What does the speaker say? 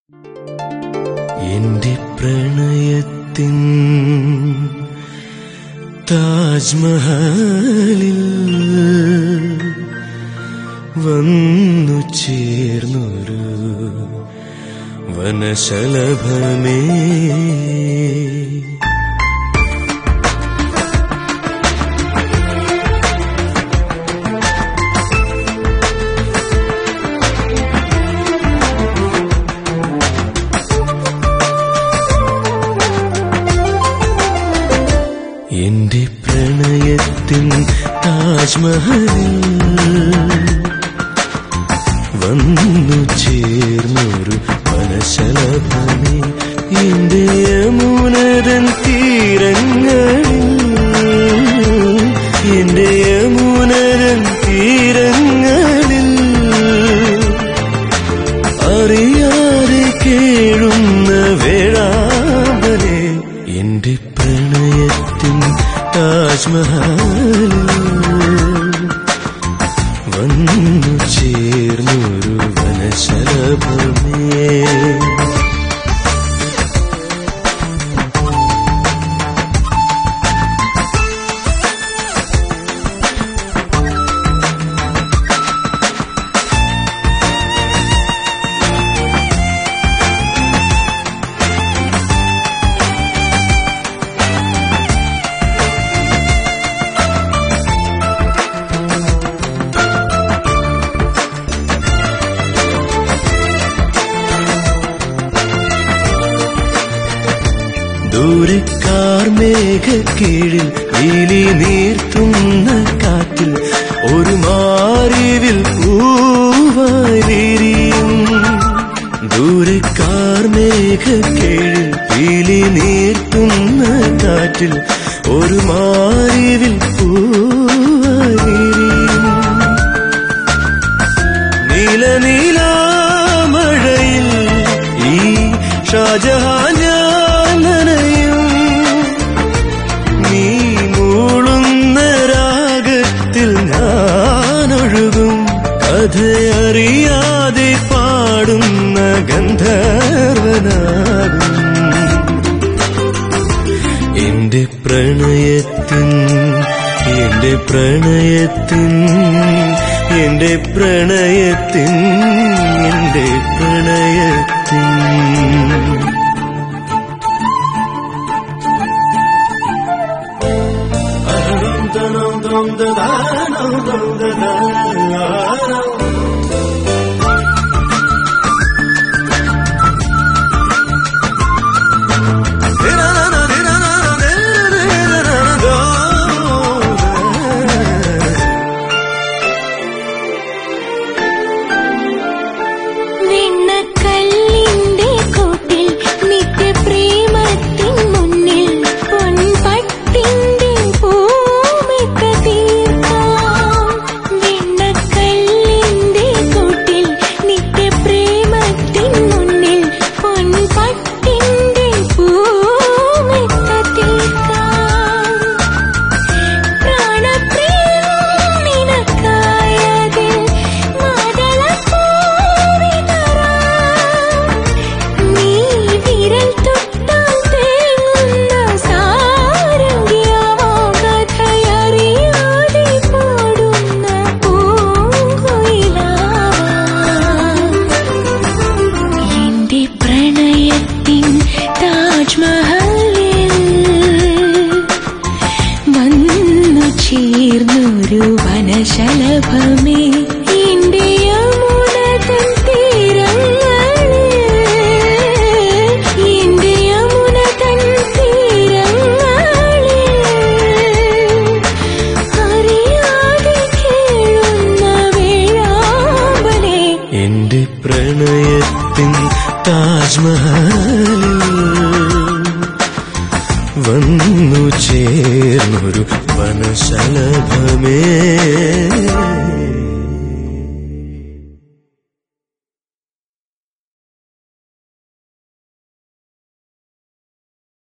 എന്റെ പ്രണയത്തിൻ താജ്മഹലിൽ വന്നു ചേർന്നൊരു വനശലഭമേ എന്റെ പ്രണയത്തിൻ താജ്മഹലിൽ വന്നു ചേർന്നൊരു വനശലഭമേ എന്റെ യമുനരൻ തീരങ്ങളിൽ എന്റെ യമുനരൻ തീരങ്ങളിൽ അറിയാതെ കേഴുന്ന വേഴാമ്പലെ എന്റെ പ്രണയത്തിൻ താജ്മഹലിൽ വന്നു ചേർന്നൊരു വനശലഭമേ ദൂരക്കാർ മേഘക്കീഴിൽ നീലി നീർത്തുന്ന കാറ്റിൽ ഒരു മാറിവിൽ പൂവായി വിരിയും ദൂരക്കാർ മേഘക്കീഴിൽ പീലി നീർത്തുന്ന കാറ്റിൽ ഒരു മാറിവിൽ പൂവായി വിരിയും നീല നീലാമഴയിൽ ഈ ഷാജഹാൻ ഞാൻ നനയും നീ മൂളുന്ന രാഗത്തിൽ ഞാനൊഴുകും കഥയറിയാതെ പാടുന്ന ഗന്ധർവനാകും എന്റെ പ്രണയത്തിൻ എന്റെ പ്രണയത്തിൻ എന്റെ പ്രണയത്തിൻ എന്റെ പ്രണയത്തിൻ വെണ്ണക്കല്ലിന്റെ കൂട്ടിൽ നിത്യപ്രേമത്തിൻ മുന്നിൽ പൊൻപട്ടിന്റെ പൂമെത്ത തീർക്കാം വെണ്ണക്കല്ലിന്റെ കൂട്ടിൽ നിത്യപ്രേമത്തിൻ മുന്നിൽ പൊൻപട്ടിന്റെ പൂമെത്ത തീർക്കാം പ്രാണപ്രിയം നിനക്കായതിൽ മാതളപ്പൂവിതറാം. നീ വിരൽ തൊട്ടാൽ തേങ്ങുന്ന സാരംഗിയാവോ കഥയറിയാതെ പാടുന്ന പൂങ്കുയിലാവാം. എന്റെ പ്രണയത്തിൻ താജ്മഹലിൽ വന്നു ചേർന്നൊരു വനശലഭമേ എന്റെ യമുനതൻ തീരങ്ങളിൽ എന്റെ യമുനതൻ തീരങ്ങളിൽ അറിയാതെ കേഴുന്ന വേഴാമ്പലേ എന്റെ പ്രണയത്തിൻ താജ്മഹലിൽ വന്നു ചേർന്നൊരു വനശലഭമേ